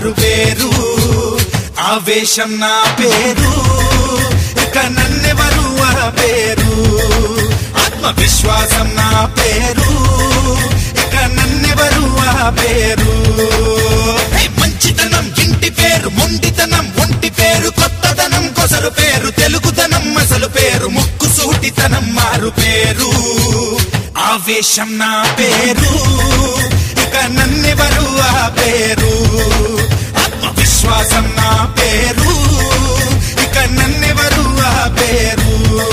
మారు పేరు ఆవేశం నా పేరు ఇక నన్నెవరు ఆ పేరు ఆత్మవిశ్వాసం నా పేరు ఇక నన్నెవరు ఆ పేరు హే, మంచితనం ఇంటి పేరు మొండితనం ఒంటి పేరు కొత్తదనం కొసరు పేరు తెలుగుదనం అసలు పేరు ముక్కు సూటితనం మారు పేరు ఆవేశం నా పేరు ఇక నన్నెవరు ఆ పేరు ఆత్మవిశ్వాసం నా పేరు ఇక నన్నెవరు ఆ పేరు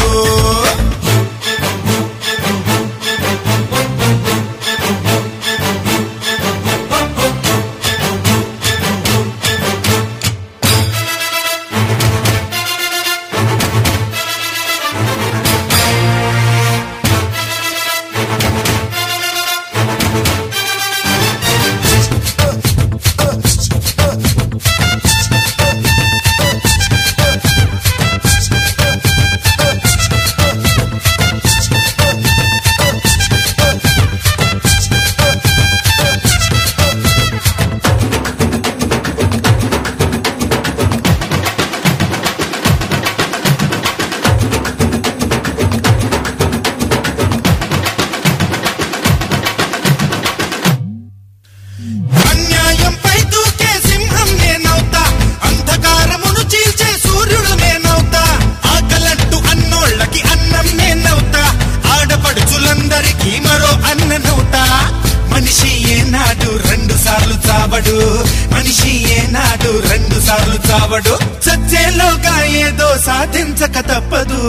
అన్యాయంపై దూకే సింహం నేనవుతా అంధకారమును చీల్చే సూర్యుడు నేనవుతా ఆకలంటూ అన్నోళ్ళకి అన్నం నేనవుతా ఆడపడుచులందరికీ మరో అన్ననవుతా మనిషి ఏనాడు రెండు సార్లు చావడు మనిషి ఏనాడు రెండు సార్లు చావడు సత్యేలోగా ఏదో సాధించక తప్పదు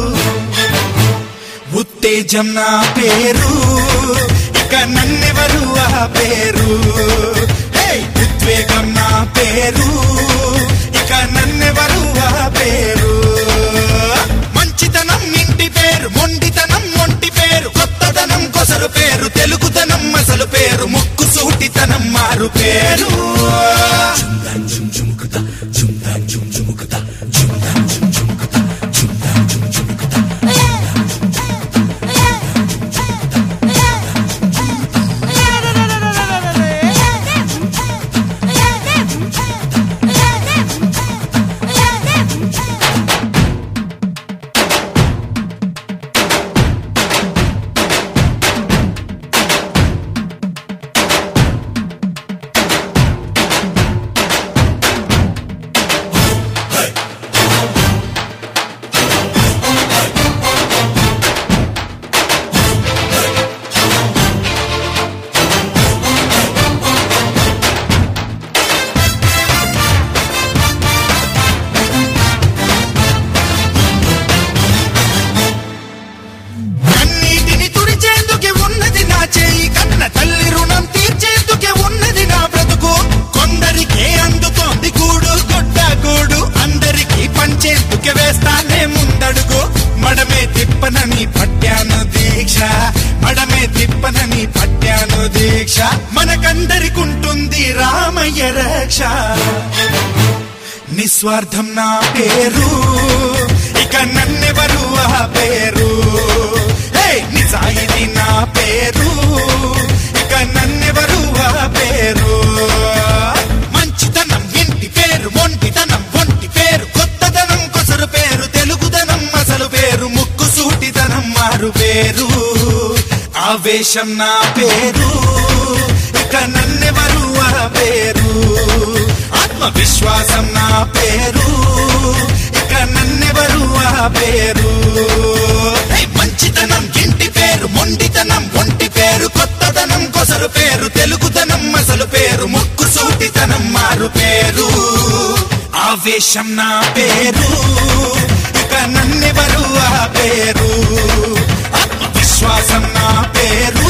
ఉత్తేజం నా పేరు ఇక నన్నెవరు ఆ పేరు హే! ఉద్వేగం నా పేరు ఇక నన్నెవరు ఆ పేరు మంచితనం ఇంటి పేరు మొండితనం ఒంటి పేరు కొత్తదనం కొసరు పేరు తెలుగుదనం అసలు పేరు ముక్కు సూటితనం మారు పేరు కన్నీటిని తుడిచేందుకే ఉన్నది నా చేయి కన్న తల్లి రుణం తీర్చేందుకే ఉన్నది నా బ్రతుకు కొందరికే అందుతోంది కూడు గుడ్డ గూడు అందరికీ పంచేందుకే వేస్తానే ముందడుగు మడమే తిప్పనని పట్టాను దీక్ష మడమే తిప్పనని పట్టాను దీక్ష మనకందరికుంటుంది రామయ్య రక్ష నిస్వార్థం నా పేరు ఇక నన్నెవరు ఆ పేరు హే! నిజాయితీ నా పేరు ఇక నన్నెవరు ఆ పేరు మంచితనం ఇంటి పేరు మొంటితనం ఒంటి పేరు కొత్తదనం కొసరు పేరు తెలుగుదనం అసలు పేరు ముక్కు సూటిదనం మారు పేరు ఆవేశం నా పేరు ఇక నన్నెవరు ఆ పేరు ఆత్మవిశ్వాసం నా పేరు ఇక నన్నెవరు ఆ పేరు హే! మంచితనం ఇంటి పేరు మొండితనం ఒంటి పేరు కొత్తదనం కొసరు పేరు తెలుగుదనం అసలు పేరు ముక్కు సూటితనం మారు పేరు ఆవేశం నా పేరు ఇక నన్నెవరు ఆ పేరు ఆత్మవిశ్వాసం నా పేరు